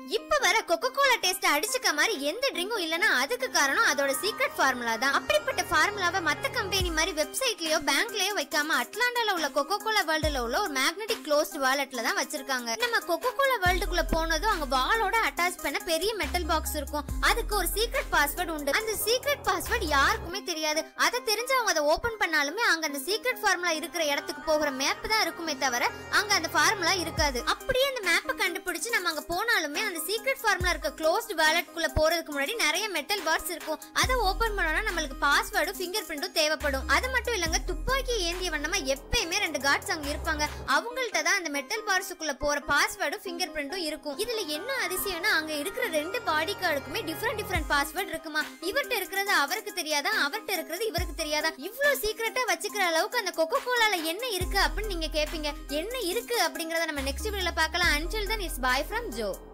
இப்ப வர Coca Cola taste அடிச்சுக்க மாதிரி எந்த ட்ரிங்கும் இல்லனா அதுக்கு காரணம் அதோட சீக்ரெட் ஃபார்முலா தான் அப்படிப்பட்ட ஃபார்முலாவை மத்த கம்பெனி மாதிரி வெப்சைட்லயோ பேங்க்லயோ வைக்காம அட்லாண்டால உள்ள கொக்கோ கோலா வேர்ல்டுல உள்ள ஒரு மேக்னெட்டிக் க்ளோஸ்ட் வாலெட்ல தான் வச்சிருக்காங்க நம்ம கொக்கோ கோலா வேர்ல்டுக்குள்ள போனதும் அங்க வாலோட அட்டாச் பண்ண பெரிய மெட்டல் பாக்ஸ் இருக்கும் அதுக்கு ஒரு சீக்ரெட் பாஸ்வேர்ட் உண்டு அந்த சீக்ரெட் பாஸ்வேர்ட் யாருக்குமே தெரியாது அதை தெரிஞ்சவங்க அதை ஓபன் பண்ணாலுமே அங்க அந்த சீக்ரெட் ஃபார்முலா இருக்கிற இடத்துக்கு போகிற மேப் தான் இருக்குமே தவிர அங்க அந்த ஃபார்முலா இருக்காது அப்படியே அந்த மேப்பை கண்டுபிடிச்சு நம்ம அங்க போனாலுமே அந்த சீக்ரெட் ஃபார்முலா இருக்க க்ளோஸ்ட் வாலெட்குள்ள போறதுக்கு முன்னாடி நிறைய மெட்டல் பார்ட்ஸ் இருக்கும் அதை ஓபன் பண்ணோம்னா நம்மளுக்கு பாஸ்வேர்டும் ஃபிங்கர் பிரிண்டும் தேவைப்படும் அது மட்டும் இல்லங்க துப்பாக்கி ஏந்திய வண்ணமா எப்பயுமே ரெண்டு கார்ட்ஸ் அங்க இருப்பாங்க அவங்கள்ட்ட தான் அந்த மெட்டல் பார்ட்ஸுக்குள்ள போற பாஸ்வேர்டும் ஃபிங்கர் பிரிண்டும் இருக்கும் இதுல என்ன அதிசயம்னா அங்க இருக்கிற ரெண்டு பாடி கார்டுக்குமே டிஃப்ரெண்ட் டிஃப்ரெண்ட் பாஸ்வேர்ட் இருக்குமா இவர்ட்ட இருக்கிறது அவருக்கு தெரியாதா அவர்ட்ட இருக்கிறது இவருக்கு தெரியாதா இவ்ளோ சீக்கிரட்டா வச்சுக்கிற அளவுக்கு அந்த கொக்கோ கோலால என்ன இருக்கு அப்படின்னு நீங்க கேப்பீங்க என்ன இருக்கு அப்படிங்கறத நம்ம நெக்ஸ்ட் வீடியோல பார்க்கலாம் until then it's bye from Joe